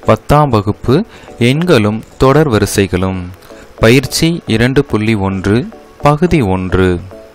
பத்தாம் வகுப்பு எண்களும் தொடர் வரிசைகளும் பயிற்சி இரண்டு புள்ளி ஒன்று பகுதி ஒன்று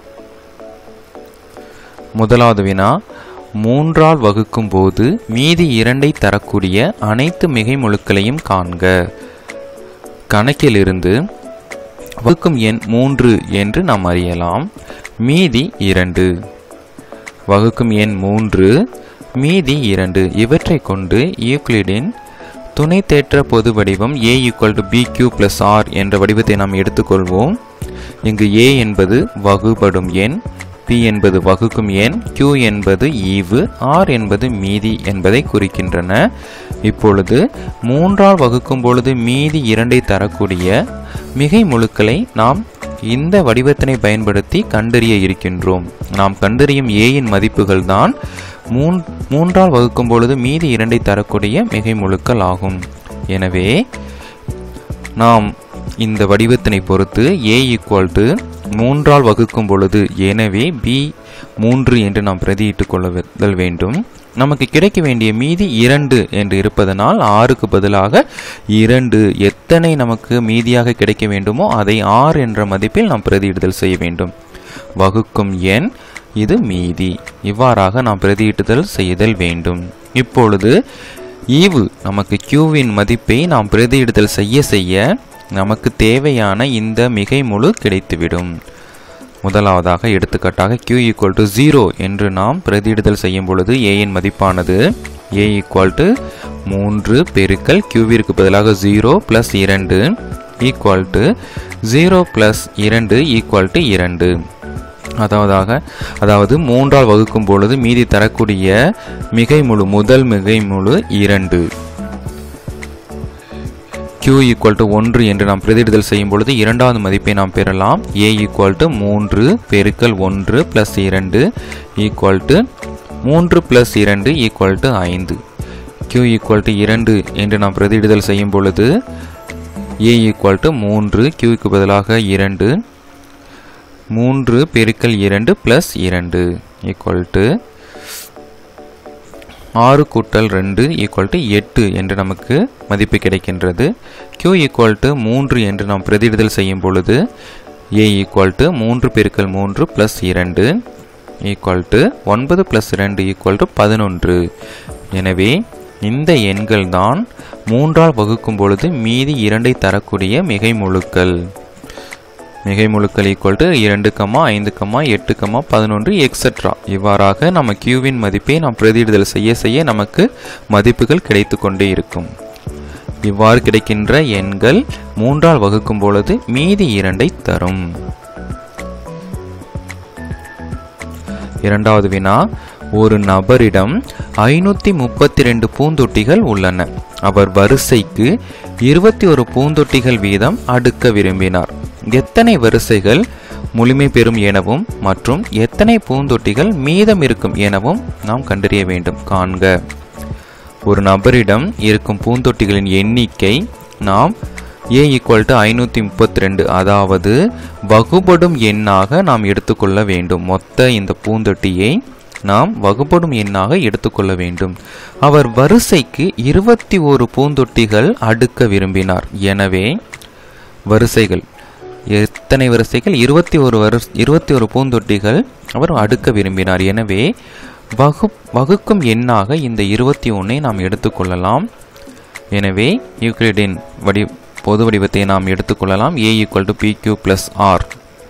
முதலாவது வினா மூன்றால் வகுக்கும் போது மீதி இரண்டை தரக்கூடிய அனைத்து மிகைமுழுக்களையும் காண்க கணக்கிலிருந்து வகுக்கும் எண் மூன்று என்று நாம் அறியலாம் மீதி இரண்டு வகுக்கும் எண் மூன்று மீதி இரண்டு இவற்றை கொண்டு யூக்ளிடின் துணை தேற்ற பொது வடிவம் a equal to b q plus r என்ற வடிவத்தை நாம் எடுத்துக்கொள்வோம் இங்கு ஏ என்பது வகுபடும் எண் பி என்பது வகுக்கும் எண் q என்பது ஈவு r என்பது மீதி என்பதை குறிக்கின்றன இப்பொழுது மூன்றால் வகுக்கும் பொழுது மீதி இரண்டை தரக்கூடிய மிகை முழுக்களை நாம் இந்த வடிவத்தினை பயன்படுத்தி கண்டறிய இருக்கின்றோம் நாம் கண்டறியும் a இன் மதிப்புகள் தான் மூன் மூன்றால் வகுக்கும் பொழுது மீதி இரண்டை தரக்கூடிய மிகை முழுக்கள் ஆகும் எனவே நாம் இந்த வடிவத்தினை பொறுத்து a ஈக்குவல் டு மூன்றால் வகுக்கும் பொழுது எனவே b மூன்று என்று நாம் பிரதியிட்டுக் கொள்ளுதல் வேண்டும் நமக்கு கிடைக்க வேண்டிய மீதி இரண்டு என்று இருப்பதனால் ஆறுக்கு பதிலாக இரண்டு எத்தனை நமக்கு மீதியாக கிடைக்க வேண்டுமோ அதை ஆறு என்ற மதிப்பில் நாம் பிரதியிடுதல் செய்ய வேண்டும் வகுக்கும் எண் இது மீதி இவ்வாறாக நாம் பிரதியிட்டுதல் செய்தல் வேண்டும் இப்பொழுது ஈவு நமக்கு கியூவின் மதிப்பை நாம் பிரதியிடுதல் செய்ய செய்ய நமக்கு தேவையான இந்த மிகை முழு கிடைத்துவிடும் முதலாவதாக எடுத்துக்காட்டாக q ஈக்குவல் டு ஜீரோ என்று நாம் பிரதியிடுதல் செய்யும் பொழுது a இன் மதிப்பானது a ஈக்குவல் டு மூன்று பெருக்கல் க்யூவிற்கு பதிலாக ஜீரோ பிளஸ் இரண்டு ஈக்குவல் டு ஜீரோ பிளஸ் இரண்டு ஈக்குவல் டு இரண்டு அதாவதாக அதாவது மூன்றால் வகுக்கும் பொழுது மீதி தரக்கூடிய மிகை முழு முதல் மிகை முழு இரண்டு q ஈக்குவல் டு ஒன்று என்று நாம் பிரதியிடுதல் செய்யும் பொழுது இரண்டாவது மதிப்பை நாம் பெறலாம் a ஈக்குவல் டு மூன்று பெருக்கல் ஒன்று பிளஸ் இரண்டு ஈக்குவல் டு மூன்று பிளஸ் இரண்டு ஈக்குவல் டு ஐந்து q ஈக்குவல் டு இரண்டு என்று நாம் பிரதியிடுதல் செய்யும் பொழுது a ஈக்குவல் டு மூன்று q பதிலாக இரண்டு மூன்று பெருக்கல் இரண்டு பிளஸ் இரண்டு ஈக்குவல் டு ஆறு கூட்டல் ரெண்டு ஈக்குவல் டு எட்டு என்று நமக்கு மதிப்பு கிடைக்கின்றது q ஈக்குவல் டு மூன்று என்று நாம் பிரதியிடுதல் செய்யும் பொழுது a ஈக்குவல் டு மூன்று பெருக்கல் மூன்று பிளஸ் இரண்டு ஈக்குவல் டு ஒன்பது பிளஸ் இரண்டு ஈக்குவல் டு பதினொன்று எனவே இந்த எண்கள் தான் மூன்றால் வகுக்கும் பொழுது மீதி இரண்டை தரக்கூடிய மிகை முழுக்கள் மிகை முழுக்கள் ஈக்குவல் டு இரண்டு கம்மா ஐந்து கம்மா எட்டு கம்மா பதினொன்று எக்ஸெட்ரா இவ்வாறாக நம்ம கியூவின் மதிப்பை நாம் பிரதியிடுதல் செய்ய செய்ய நமக்கு மதிப்புகள் கிடைத்து கொண்டே இருக்கும் இவ்வாறு கிடைக்கின்ற எண்கள் மூன்றால் வகுக்கும் பொழுது மீதி இரண்டை தரும் இரண்டாவது வினா ஒரு நபரிடம் ஐநூத்தி முப்பத்தி ரெண்டு பூந்தொட்டிகள் உள்ளன அவர் வரிசைக்கு இருபத்தி ஒரு பூந்தொட்டிகள் வீதம் அடுக்க விரும்பினார் எத்தனை வரிசைகள் முழுமை பெறும் எனவும் மற்றும் எத்தனை பூந்தொட்டிகள் மீதம் இருக்கும் எனவும் நாம் கண்டறிய வேண்டும் காண்க ஒரு நபரிடம் இருக்கும் பூந்தொட்டிகளின் எண்ணிக்கை நாம் ஏ ஈக்குவல் டு ஐநூற்றி முப்பத்தி ரெண்டு அதாவது வகுபடும் எண்ணாக நாம் எடுத்துக்கொள்ள வேண்டும் மொத்த இந்த பூந்தொட்டியை நாம் வகுப்படும் எண்ணாக எடுத்துக்கொள்ள வேண்டும் அவர் வரிசைக்கு இருபத்தி ஒரு பூந்தொட்டிகள் அடுக்க விரும்பினார் எனவே வரிசைகள் எத்தனை வரிசைகள் இருபத்தி ஒரு வரு இருபத்தி ஒரு பூந்தொட்டிகள் அவர் அடுக்க விரும்பினார் எனவே வகு வகுக்கும் எண்ணாக இந்த இருபத்தி ஒன்றை நாம் எடுத்துக்கொள்ளலாம் எனவே யூக்ளிடின் வடி பொது வடிவத்தை நாம் எடுத்துக்கொள்ளலாம் a equal to b q plus r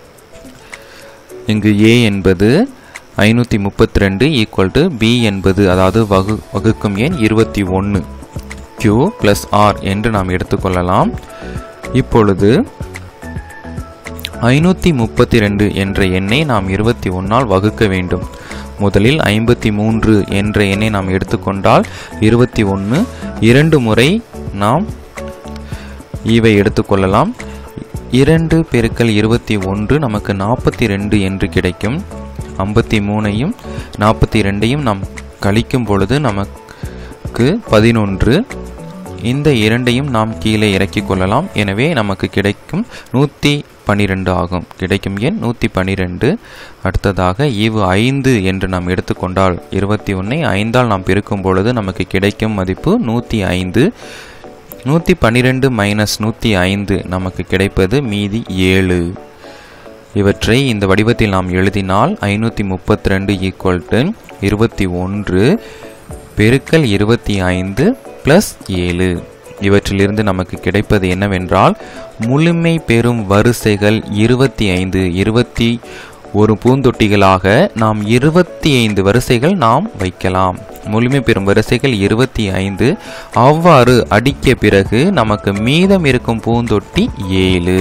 இங்கு ஏ என்பது ஐநூற்றி முப்பத்தி ரெண்டு ஈக்குவல் டு பி என்பது அதாவது வகு வகுக்கும் எண் இருபத்தி ஒன்று கியூ பிளஸ் ஆர் என்று நாம் எடுத்துக்கொள்ளலாம் இப்பொழுது ஐநூற்றி முப்பத்தி ரெண்டு என்ற எண்ணை நாம் இருபத்தி ஒன்றால் வகுக்க வேண்டும் முதலில் ஐம்பத்தி மூன்று என்ற எண்ணை நாம் எடுத்துக்கொண்டால் இருபத்தி ஒன்று இரண்டு முறை நாம் ஈவை எடுத்துக்கொள்ளலாம் இரண்டு பெருக்கல் இருபத்தி ஒன்று நமக்கு நாற்பத்தி ரெண்டு என்று கிடைக்கும் ஐம்பத்தி மூணையும் நாற்பத்தி ரெண்டையும் நாம் கழிக்கும் பொழுது நமக்கு பதினொன்று இந்த இரண்டையும் நாம் கீழே இறக்கிக் கொள்ளலாம் எனவே நமக்கு கிடைக்கும் நூற்றி பன்னிரெண்டு ஆகும் கிடைக்கும் எண் நூற்றி பன்னிரெண்டு அடுத்ததாக ஈவு ஐந்து என்று நாம் எடுத்துக்கொண்டால் இருபத்தி ஒன்றை ஐந்தால் நாம் பெருக்கும் பொழுது நமக்கு கிடைக்கும் மதிப்பு நூற்றி ஐந்து நூற்றி பன்னிரெண்டு மைனஸ் நூற்றி ஐந்து நமக்கு கிடைப்பது மீதி ஏழு இவற்றை இந்த வடிவத்தில் நாம் எழுதினால் ஐநூற்றி முப்பத்தி ரெண்டு ஈக்குவல் டு இருபத்தி ஒன்று பெருக்கல் இருபத்தி ஐந்து ப்ளஸ் ஏழு இவற்றிலிருந்து நமக்கு கிடைப்பது என்னவென்றால் முழுமை பெறும் வரிசைகள் இருபத்தி ஐந்து இருபத்தி ஒரு பூந்தொட்டிகளாக நாம் இருபத்தி ஐந்து வரிசைகள் நாம் வைக்கலாம் முழுமை பெறும் வரிசைகள் இருபத்தி ஐந்து அவ்வாறு அடிக்க பிறகு நமக்கு மீதம் இருக்கும் பூந்தொட்டி ஏழு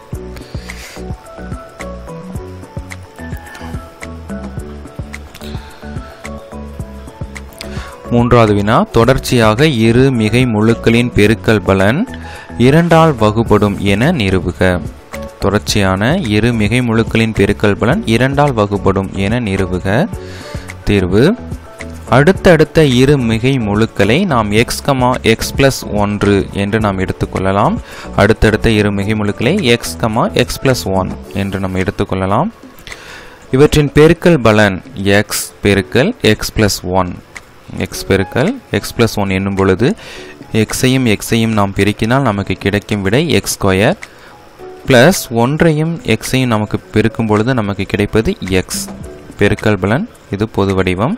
மூன்றாவது வினா தொடர்ச்சியாக இரு மிகை முழுக்களின் பெருக்கல் பலன் இரண்டால் வகுபடும் என நிறுவுக தொடர்ச்சியான இரு மிகை முழுக்களின் பெருக்கல் பலன் இரண்டால் வகுபடும் என நிறுவுக தீர்வு அடுத்தடுத்த இரு மிகை முழுக்களை நாம் எக்ஸ் கமா எக்ஸ் பிளஸ் ஒன்று என்று நாம் எடுத்துக்கொள்ளலாம் அடுத்தடுத்த இரு மிகை முழுக்களை x comma x plus one என்று நாம் எடுத்துக்கொள்ளலாம் இவற்றின் பெருக்கல் பலன் எக்ஸ் பெருக்கல் எக்ஸ் பிளஸ் ஒன் எக்ஸ் பெருக்கல் எக்ஸ் பிளஸ் ஒன் என்னும் பொழுது எக்ஸையும் எக்ஸையும் நாம் பெருக்கினால் நமக்கு கிடைக்கும் விடை எக்ஸ் ஸ்கொயர் ப்ளஸ் ஒன்றையும் எக்ஸையும் நமக்கு பெருக்கும் பொழுது நமக்கு கிடைப்பது எக்ஸ் பெருக்கல் பலன் இது பொது வடிவம்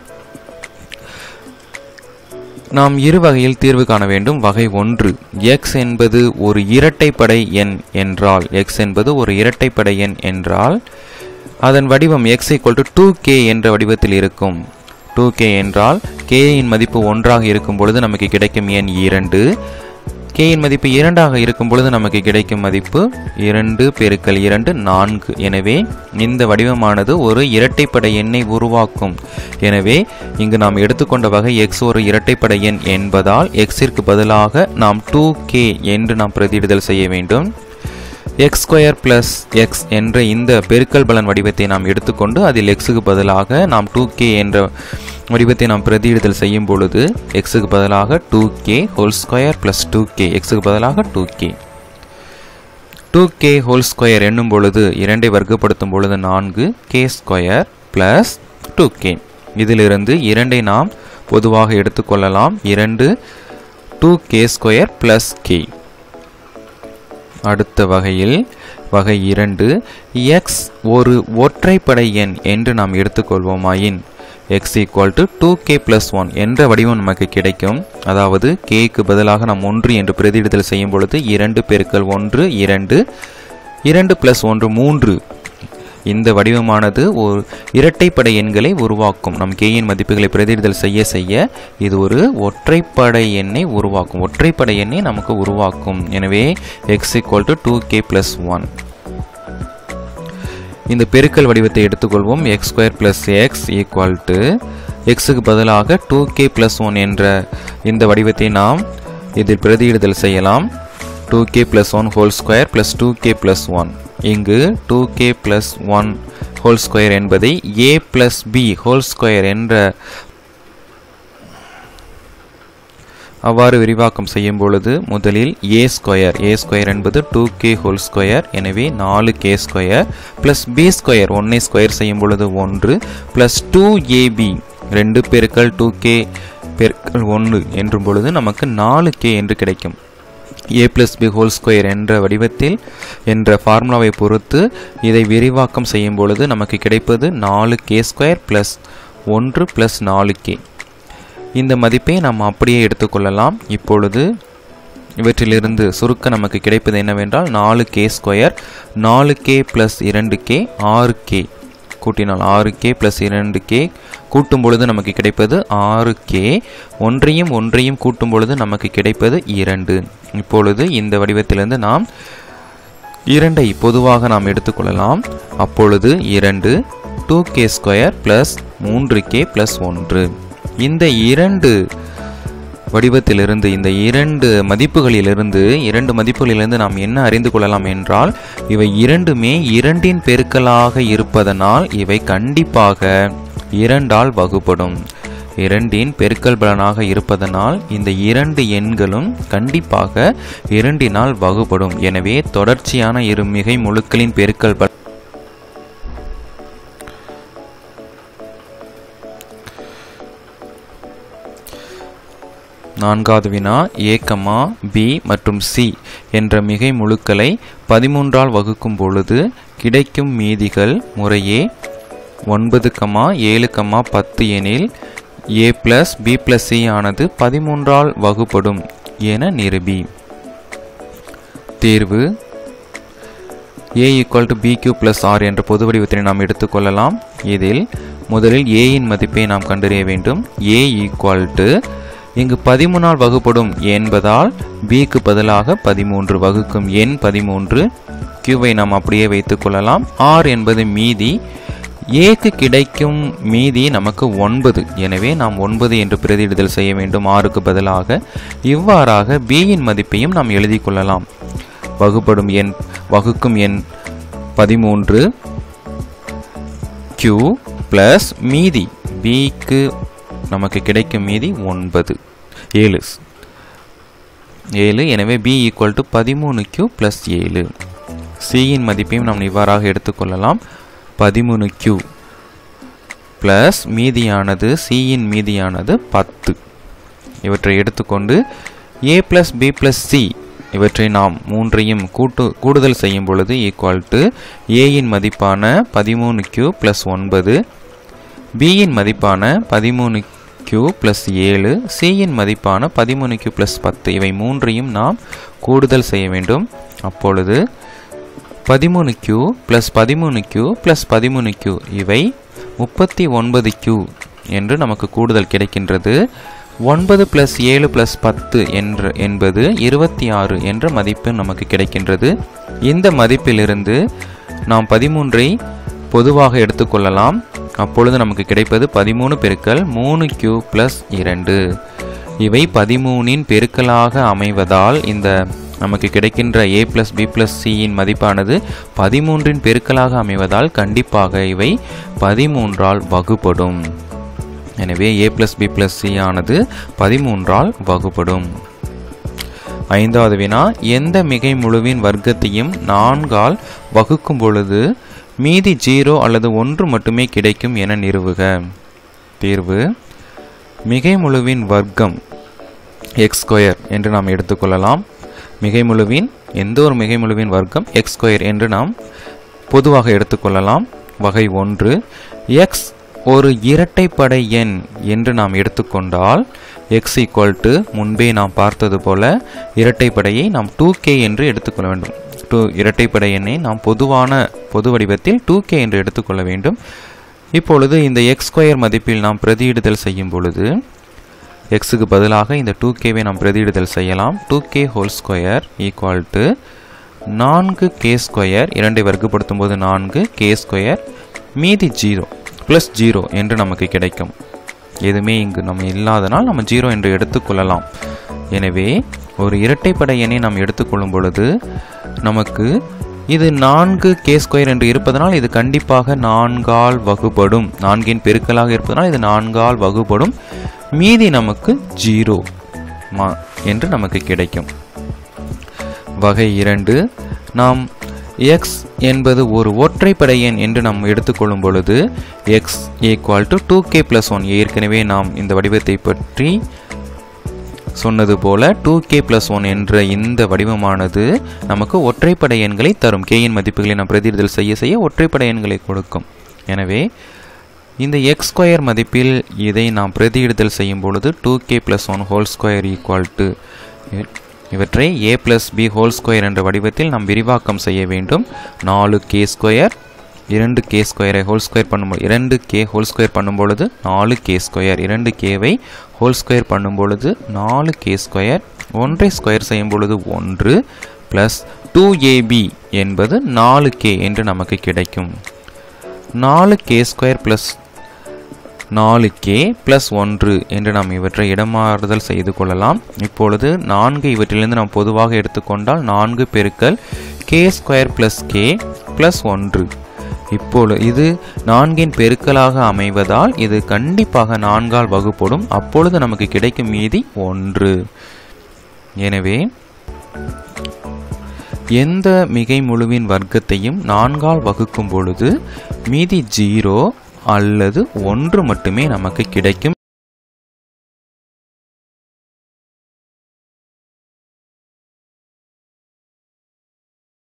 நாம் இரு வகையில் தீர்வு காண வேண்டும் வகை ஒன்று எக்ஸ் என்பது ஒரு இரட்டைப்படை எண் என்றால் எக்ஸ் என்பது ஒரு இரட்டைப்படை எண் என்றால் அதன் வடிவம் x equal to two k என்ற வடிவத்தில் இருக்கும் டூ கே என்றால் கேயின் மதிப்பு ஒன்றாக இருக்கும் பொழுது நமக்கு கிடைக்கும் எண் இரண்டு கேயின் மதிப்பு இரண்டாக இருக்கும் பொழுது நமக்கு கிடைக்கும் மதிப்பு இரண்டு பெருக்கல் இரண்டு நான்கு எனவே இந்த வடிவமானது ஒரு இரட்டைப்படை எண்ணை உருவாக்கும் எனவே இங்கு நாம் எடுத்துக்கொண்ட வகை எக்ஸ் ஒரு இரட்டைப்படை எண் என்பதால் எக்ஸிற்கு பதிலாக நாம் டூ கே என்று நாம் பிரதியிடுதல் செய்ய வேண்டும் எக்ஸ் ஸ்கொயர் பிளஸ் எக்ஸ் என்ற இந்த பெருக்கல் பலன் வடிவத்தை நாம் எடுத்துக்கொண்டு அதில் எக்ஸுக்கு பதிலாக நாம் டூ கே என்ற வடிவத்தை நாம் பிரதியிடுதல் செய்யும் பொழுது எக்ஸுக்கு பதிலாக two k whole square plus two k எக்ஸுக்கு பதிலாக two k two k whole square என்னும் பொழுது இரண்டை வர்க்கப்படுத்தும் பொழுது நான்கு k square plus two k இதிலிருந்து இரண்டை நாம் பொதுவாக எடுத்துக்கொள்ளலாம் இரண்டு two k square plus k அடுத்த வகையில் வகை இரண்டு எக்ஸ் ஒரு ஒற்றைப்படை எண் என்று நாம் எடுத்துக்கொள்வோமாயின் x equal to two k plus one என்ற வடிவம் நமக்கு கிடைக்கும் அதாவது கேக்கு பதிலாக நாம் ஒன்று என்று பிரதியிடுதல் செய்யும் பொழுது இரண்டு பெருக்கல் ஒன்று இரண்டு இரண்டு பிளஸ் ஒன்று மூன்று இந்த வடிவமானது ஒரு இரட்டைப்படை எண்களை உருவாக்கும் நம் கேயின் மதிப்புகளை பிரதியிடுதல் செய்ய செய்ய இது ஒரு ஒற்றைப்படை எண்ணை உருவாக்கும் ஒற்றைப்படை எண்ணை நமக்கு உருவாக்கும் எனவே x equal to two k plus one இந்த பெருக்கல் வடிவத்தை எடுத்துக்கொள்வோம் x square plus x equal to எக்ஸுக்கு பதிலாக டூ கே பிளஸ் ஒன் என்ற இந்த வடிவத்தை நாம் இதில் பிரதியிடுதல் செய்யலாம் two k plus one whole square plus two k plus one இங்கு two k plus one whole square என்பதை a plus b whole square என்ற அவ்வாறு விரிவாக்கம் செய்யும் பொழுது முதலில் ஏ ஸ்கொயர் ஏ ஸ்கொயர் என்பது டூ கே ஹோல் ஸ்கொயர் எனவே நாலு k square plus b square ஒன்னை ஸ்கொயர் செய்யும் பொழுது ஒன்று பிளஸ் டூ ஏபி ரெண்டு பெருக்கல் டூ கே பெருக்கல் ஒன்று என்றும் பொழுது நமக்கு நாலு கே என்று கிடைக்கும் a plus b whole square என்ற வடிவத்தில் என்ற ஃபார்முலாவை பொறுத்து இதை விரிவாக்கம் செய்யும் பொழுது நமக்கு கிடைப்பது நாலு கே ஸ்கொயர் பிளஸ் ஒன்று பிளஸ் நாலு கே இந்த மதிப்பை நாம் அப்படியே எடுத்துக்கொள்ளலாம் இப்பொழுது இவற்றிலிருந்து சுருக்க நமக்கு கிடைப்பது என்னவென்றால் நாலு கே ஸ்கொயர் நாலு கே ப்ளஸ் இரண்டு கே ஆறு கே கூட்டினால் ஆறு கே ப்ளஸ் இரண்டு கே கூட்டும் பொழுது நமக்கு கிடைப்பது ஆறு கே ஒன்றையும் ஒன்றையும் கூட்டும் பொழுது நமக்கு கிடைப்பது இரண்டு இப்பொழுது இந்த வடிவத்திலிருந்து நாம் இரண்டை பொதுவாக நாம் எடுத்துக்கொள்ளலாம் அப்பொழுது இரண்டு டூ கே ஸ்கொயர் ப்ளஸ் மூன்று கே ப்ளஸ் ஒன்று இந்த இரண்டு வடிவத்திலிருந்து இந்த இரண்டு மதிப்புகளிலிருந்து இரண்டு மதிப்புகளிலிருந்து நாம் என்ன அறிந்து கொள்ளலாம் என்றால் இவை இரண்டுமே இரண்டின் பெருக்கலாக இருப்பதனால் இவை கண்டிப்பாக இரண்டால் வகுப்படும் இரண்டின் பெருக்கல் பலனாக இருப்பதனால் இந்த இரண்டு எண்களும் கண்டிப்பாக இரண்டினால் வகுப்படும் எனவே தொடர்ச்சியான இரு மிகை முழுக்களின் பெருக்கல் பலன் நான்காவது வினா ஏ கமா பி மற்றும் சி என்ற மிகை முழுக்களை பதிமூன்றால் வகுக்கும் பொழுது கிடைக்கும் மீதிகள் முறையே ஒன்பது கமா ஏழு கமா பத்து எனில் a plus b plus c ஆனது பதிமூன்றால் வகுப்படும் என நிரூபி தேர்வு a equal to b q plus r என்ற பொது வடிவத்தினை நாம் எடுத்துக்கொள்ளலாம் இதில் முதலில் ஏயின் மதிப்பை நாம் கண்டறிய வேண்டும் ஏ ஈக்குவல் டு இங்கு பதிமூணால் வகுப்படும் என்பதால் பிக்கு பதிலாக பதிமூன்று வகுக்கும் எண் பதிமூன்று கியூவை நாம் அப்படியே வைத்துக் கொள்ளலாம் ஆர் என்பது மீதி ஏக்கு கிடைக்கும் மீதி நமக்கு ஒன்பது எனவே நாம் ஒன்பது என்று பிரதியிடுதல் செய்ய வேண்டும் ஆறுக்கு பதிலாக இவ்வாறாக பியின் மதிப்பையும் நாம் எழுதி கொள்ளலாம் வகுப்படும் எண் வகுக்கும் எண் பதிமூன்று கியூ பிளஸ் மீதி பிக்கு நமக்கு கிடைக்கும் மீதி ஒன்பது ஏழு ஏழு எனவே பி ஈக்குவல் டு பதிமூணு கியூ ப்ளஸ் ஏழு சியின் மதிப்பையும் நாம் இவ்வாறாக எடுத்துக்கொள்ளலாம் பதிமூணு கியூ ப்ளஸ் மீதியானது சியின் மீதியானது பத்து இவற்றை எடுத்துக்கொண்டு a plus b plus c இவற்றை நாம் மூன்றையும் கூட்டு கூடுதல் செய்யும் பொழுது ஈக்குவல் டு ஏயின் மதிப்பான பதிமூணு கியூ ப்ளஸ் ஒன்பது பியின் மதிப்பான பதிமூணு கியூ ப்ளஸ் ஏழு சியின் மதிப்பான பதிமூணு கியூ ப்ளஸ் பத்து இவை மூன்றையும் நாம் கூடுதல் செய்ய வேண்டும் அப்பொழுது பதிமூணு கியூ ப்ளஸ் பதிமூணு கியூ ப்ளஸ் பதிமூணு கியூ இவை முப்பத்தி ஒன்பது கியூ என்று நமக்கு கூடுதல் கிடைக்கின்றது ஒன்பது ப்ளஸ் ஏழு ப்ளஸ் பத்து என்ற என்பது இருபத்தி ஆறு என்ற மதிப்பு நமக்கு கிடைக்கின்றது இந்த மதிப்பிலிருந்து நாம் பதிமூன்றை பொதுவாக எடுத்துக்கொள்ளலாம் அப்பொழுது நமக்கு கிடைப்பது பதிமூணு பெருக்கல் மூணு கியூ ப்ளஸ் இரண்டு இவை பதிமூனின் பெருக்கலாக அமைவதால் இந்த நமக்கு கிடைக்கின்ற ஏ பிளஸ் பி பிளஸ் சியின் மதிப்பானது பதிமூன்றின் பெருக்கலாக அமைவதால் கண்டிப்பாக இவை பதிமூன்றால் வகுப்படும் எனவே a plus b plus c ஆனது பதிமூன்றால் வகுப்படும் ஐந்தாவது வினா எந்த மிகை முழுவின் வர்க்கத்தையும் நான்கால் வகுக்கும் பொழுது மீதி ஜீரோ அல்லது ஒன்று மட்டுமே கிடைக்கும் என நிறுவுக தீர்வு மிகை முழுவின் வர்க்கம் எக்ஸ் ஸ்கொயர் என்று நாம் எடுத்துக்கொள்ளலாம் மிகை முழுவின் எந்த ஒரு மிகை முழுவின் வர்க்கம் எக்ஸ் ஸ்கொயர் என்று நாம் பொதுவாக எடுத்துக்கொள்ளலாம் வகை ஒன்று எக்ஸ் ஒரு இரட்டைப்படை எண் என்று நாம் எடுத்துக்கொண்டால் எக்ஸ் ஈக்குவல் டு முன்பே நாம் பார்த்தது போல இரட்டைப்படையை நாம் டூ கே என்று எடுத்துக்கொள்ள வேண்டும் டூ இரட்டைப்படை எண்ணை நாம் பொதுவான பொது வடிவத்தில் டூ கே என்று எடுத்துக்கொள்ள வேண்டும் இப்பொழுது இந்த எக்ஸ் ஸ்கொயர் மதிப்பில் நாம் பிரதியிடுதல் செய்யும் பொழுது எக்ஸுக்கு பதிலாக இந்த டூ கேவை நாம் பிரதியிடுதல் செய்யலாம் two k whole square equal to நான்கு கே ஸ்கொயர் இரண்டை வர்க்கப்படுத்தும் போது நான்கு கே ஸ்கொயர் மீதி ஜீரோ ப்ளஸ் ஜீரோ என்று நமக்கு கிடைக்கும் எதுவுமே இங்கு நம்ம இல்லாதனால் நம்ம ஜீரோ என்று எடுத்துக்கொள்ளலாம் எனவே ஒரு இரட்டைப்படை எண்ணை நாம் எடுத்துக்கொள்ளும் பொழுது நமக்கு இது நான்கு கே ஸ்கொயர் என்று இருப்பதனால் இது கண்டிப்பாக நான்கால் வகுபடும் நான்கின் பெருக்கலாக இருப்பதனால் இது நான்கால் வகுபடும் மீதி நமக்கு ஜீரோ மா என்று நமக்கு கிடைக்கும் வகை இரண்டு நாம் எக்ஸ் என்பது ஒரு ஒற்றைப்படை எண் என்று நாம் எடுத்துக்கொள்ளும் பொழுது x equal to two k plus one ஏற்கனவே நாம் இந்த வடிவத்தை பற்றி சொன்னது போல டூ கே ப்ளஸ் ஒன் என்ற இந்த வடிவமானது நமக்கு ஒற்றைப்படை எண்களை தரும் கேயின் மதிப்புகளை நாம் பிரதிநிதித்தல் செய்ய செய்ய ஒற்றைப்படை எண்களை கொடுக்கும் எனவே இந்த எக்ஸ் ஸ்கொயர் மதிப்பில் இதை நாம் பிரதியிடுதல் செய்யும் பொழுது two k plus one whole square equal to இவற்றை a plus b whole square என்ற வடிவத்தில் நாம் விரிவாக்கம் செய்ய வேண்டும் நாலு கே ஸ்கொயர் இரண்டு கே ஸ்கொயரை ஹோல் ஸ்கொயர் பண்ணும்போது இரண்டு கே ஹோல் ஸ்கொயர் பண்ணும் பொழுது நாலு கே ஸ்கொயர் இரண்டு கேவை ஹோல் ஸ்கொயர் பண்ணும் பொழுது நாலு கே ஸ்கொயர் ஒன்றை ஸ்கொயர் செய்யும் பொழுது ஒன்று ப்ளஸ் டூ ஏபி என்பது நாலு கே என்று நமக்கு கிடைக்கும் நாலு கே ஸ்கொயர் ப்ளஸ் நாலு கே ப்ளஸ் ஒன்று என்று நாம் இவற்றை இடமாறுதல் செய்து கொள்ளலாம் இப்பொழுது நான்கு இவற்றிலிருந்து நாம் பொதுவாக எடுத்துக்கொண்டால் நான்கு பெருக்கல் k square plus k plus ஒன்று இப்பொழுது இது நான்கின் பெருக்கலாக அமைவதால் இது கண்டிப்பாக நான்கால் வகுப்படும் அப்பொழுது நமக்கு கிடைக்கும் மீதி ஒன்று எனவே எந்த மிகை முழுவின் வர்க்கத்தையும் நான்கால் வகுக்கும் பொழுது மீதி ஜீரோ அல்லது ஒன்று மட்டுமே நமக்கு கிடைக்கும்